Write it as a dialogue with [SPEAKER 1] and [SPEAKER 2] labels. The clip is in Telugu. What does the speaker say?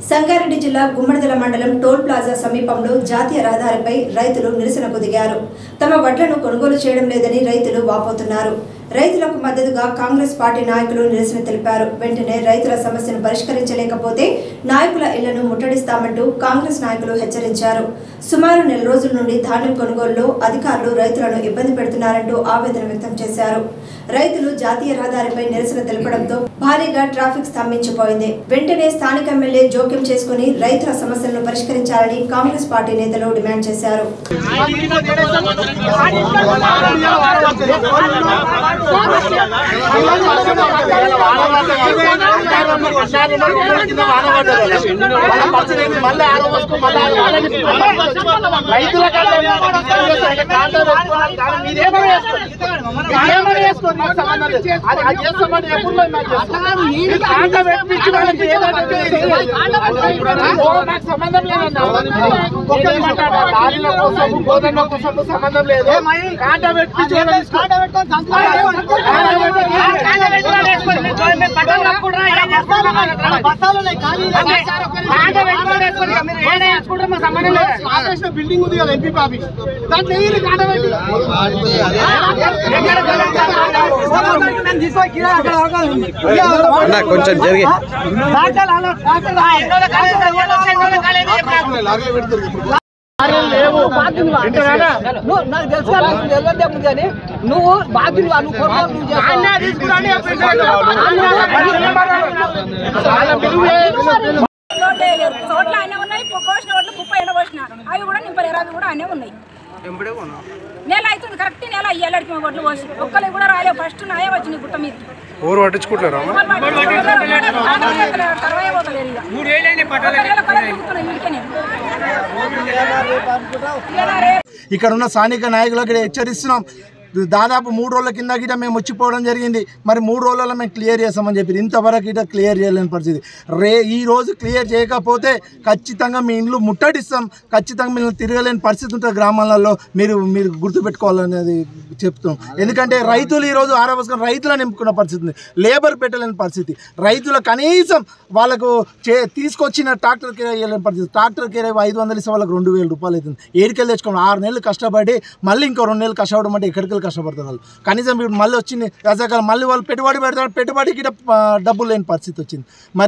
[SPEAKER 1] సంగారెడ్డి జిల్లా గుమ్మడిదల మండలం టోల్ ప్లాజా సమీపంలో జాతీయ రహదారిపై రైతులు నిరసనకు దిగారు తమ వడ్లను కొనుగోలు చేయడం లేదని రైతులు వాపోతున్నారు రైతులకు మద్దతుగా కాంగ్రెస్ పార్టీ నాయకులు నిరసన తెలిపారు వెంటనే రైతుల సమస్యను పరిష్కరించలేకపోతే నాయకుల ఇళ్లను ముట్టడిస్తామంటూ కాంగ్రెస్ నాయకులు హెచ్చరించారు సుమారు నెల రోజుల నుండి ధాన్యం కొనుగోలులో అధికారులు రైతులను ఇబ్బంది పెడుతున్నారంటూ ఆవేదన వ్యక్తం చేశారు రైతులు జాతీయ రహదారిపై నిరసన తెలపడంతో భారీగా ట్రాఫిక్ స్తంభించిపోయింది వెంటనే స్థానిక ఎమ్మెల్యే జోక్యం చేసుకుని రైతుల సమస్యలను పరిష్కరించాలని కాంగ్రెస్ పార్టీ నేతలు డిమాండ్ చేశారు
[SPEAKER 2] రైతుల సంబంధం లేదన్నా లారీల కోసం గోధుమ కోసం సంబంధం లేదు కాంట పెట్టించి బిల్డింగ్ ఉంది కదా ఎంపీ పాపి దాంట్లో వేయాలి కాంట పెట్టి
[SPEAKER 3] అన్న కొంచెం జరిగి
[SPEAKER 2] లేవు ఇంతేనా?
[SPEAKER 4] నువ్వు నాకు తెలుసు కదా, నువ్వు తెలియదే ఉంది కానీ నువ్వు బాధ్యులు నువ్వు కొనుగోలు నువ్వు చేస్తావు.
[SPEAKER 2] అన్నా తీసుకురండి, ఆ పెన్షన్. చాలా బిల్లు
[SPEAKER 5] రోడ్లు వేయలేరు. చోట్ల అన్నీ ఉన్నాయి కోసిన రోడ్లు ముప్పై ఎండ కోసిన అవి కూడా నింపలేరు అవి కూడా అన్నీ ఉన్నాయి నెల అవుతుంది కరెక్ట్ నెల అయ్యేళ్ళకి మేము ఒడ్లు పోసి ఒక్కరికి కూడా రాలేవు ఫస్ట్ నాయే వచ్చింది గుట్ట మీద
[SPEAKER 3] ఊరు పట్టించుకుంటారా
[SPEAKER 6] ఇక్కడ ఉన్న స్థానిక నాయకులకు హెచ్చరిస్తున్నాం దాదాపు మూడు రోజుల కింద గిట మేము వచ్చిపోవడం జరిగింది మరి మూడు రోజులలో మేము క్లియర్ చేస్తామని చెప్పి ఇంతవరకు ఇట క్లియర్ చేయలేని పరిస్థితి రే ఈ రోజు క్లియర్ చేయకపోతే ఖచ్చితంగా మీ ఇండ్లు ముట్టడిస్తాం ఖచ్చితంగా మీరు తిరగలేని పరిస్థితి ఉంటుంది గ్రామాలలో మీరు మీరు గుర్తుపెట్టుకోవాలనేది చెప్తాం ఎందుకంటే రైతులు ఈరోజు ఆరవసుకొని రైతులను నింపుకున్న పరిస్థితి ఉంది లేబర్ పెట్టలేని పరిస్థితి రైతుల కనీసం వాళ్ళకు చే తీసుకొచ్చిన ట్రాక్టర్ కిరాయి ఇవ్వలేని పరిస్థితి ట్రాక్టర్ కిరాయి ఐదు వందలు ఇస్తే వాళ్ళకి రెండు వేల రూపాయలు అవుతుంది ఏడికెళ్ళి తెచ్చుకోండి ఆరు నెలలు కష్టపడి మళ్ళీ ఇంకో రెండు నెలలు కష్టపడడం అంటే ఎక్కడికి వెళ్ళి కష్టపడతారు వాళ్ళు కనీసం ఇప్పుడు మళ్ళీ వచ్చింది వేసవికాలం మళ్ళీ వాళ్ళు పెట్టుబడి పెడతారు పెట్టుబడికి ఇట, ఆ, డబ్బులు లేని పరిస్థితి వచ్చింది మరి